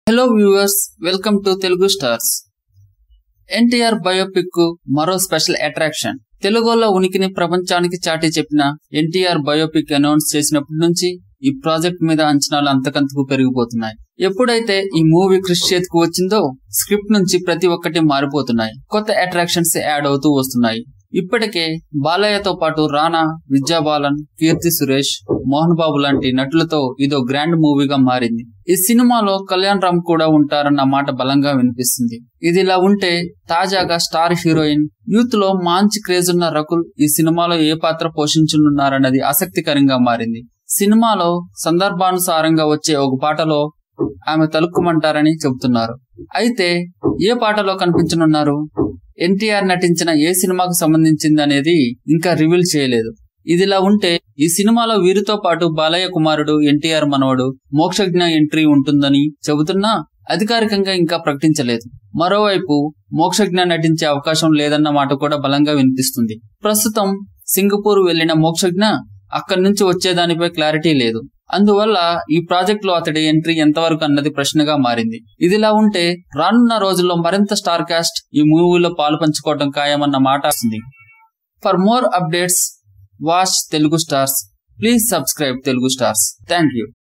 hello viewers welcome to Telugu stars NTR biopic కు మరో special attraction తెలుగులో ఉనికిని ప్రపంచానికి చాటి చెప్పిన ఎన్టీఆర్ బయోపిక్ అనౌన్స్ చేసినప్పటి నుంచి ఈ ప్రాజెక్ట్ మీద అంచనాలు అంతకంతకు పెరిగిపోతున్నాయి ఎప్పుడైతే ఈ మూవీ కృషి చేతికి వచ్చిందో స్క్రిప్ట్ నుంచి ప్రతి ఒక్కటి మారిపోతున్నాయి కొత్త అట్రాక్షన్స్ యాడ్ అవుతూ వస్తున్నాయి ఇప్పటికే బాలయ్యతో పాటు రానా విద్యాబాలన్ కీర్తి సురేష్ మోహన్ బాబు లాంటి నటులతో ఇదో గ్రాండ్ మూవీగా మారింది ఈ సినిమాలో కళ్యాణ్ రామ్ కూడా ఉంటారన్న మాట బలంగా వినిపిస్తుంది ఇది ఇలా ఉంటే తాజాగా స్టార్ హీరోయిన్ యూత్ లో మంచి క్రేజ్ ఉన్న రకుల్ ఈ సినిమాలో ఏ పాత్ర పోషించనున్నారన్నది ఆసక్తికరంగా మారింది సినిమాలో సందర్భానుసారంగా వచ్చే ఒక పాటలో ఆమె తలుక్కుమంటారని చెబుతున్నారు అయితే ఏ పాటలో కనిపించనున్నారు ఎన్టీఆర్ నటించిన ఏ సినిమాకు సంబంధించింది అనేది ఇంకా రివీల్ చేయలేదు ఇదిలా ఉంటే ఈ సినిమాలో వీరితో పాటు బాలయ్య కుమారుడు ఎన్టీఆర్ మనవడు మోక్షజ్ఞ ఎంట్రీ ఉంటుందని చెబుతున్నా అధికారికంగా ఇంకా ప్రకటించలేదు మరోవైపు మోక్షజ్ఞ నటించే అవకాశం లేదన్న మాట కూడా బలంగా వినిపిస్తుంది ప్రస్తుతం సింగపూర్ వెళ్లిన మోక్షజ్ఞ అక్కడి నుంచి వచ్చేదానిపై క్లారిటీ లేదు అందువల్ల ఈ ప్రాజెక్ట్ లో అతడి ఎంట్రీ ఎంతవరకు అన్నది ప్రశ్నగా మారింది ఇదిలా ఉంటే రానున్న రోజుల్లో మరింత స్టార్ కాస్ట్ ఈ మూవీలో పాలు పంచుకోవడం ఖాయమన్న మాట వస్తుంది for more updates watch Telugu stars please subscribe Telugu stars thank you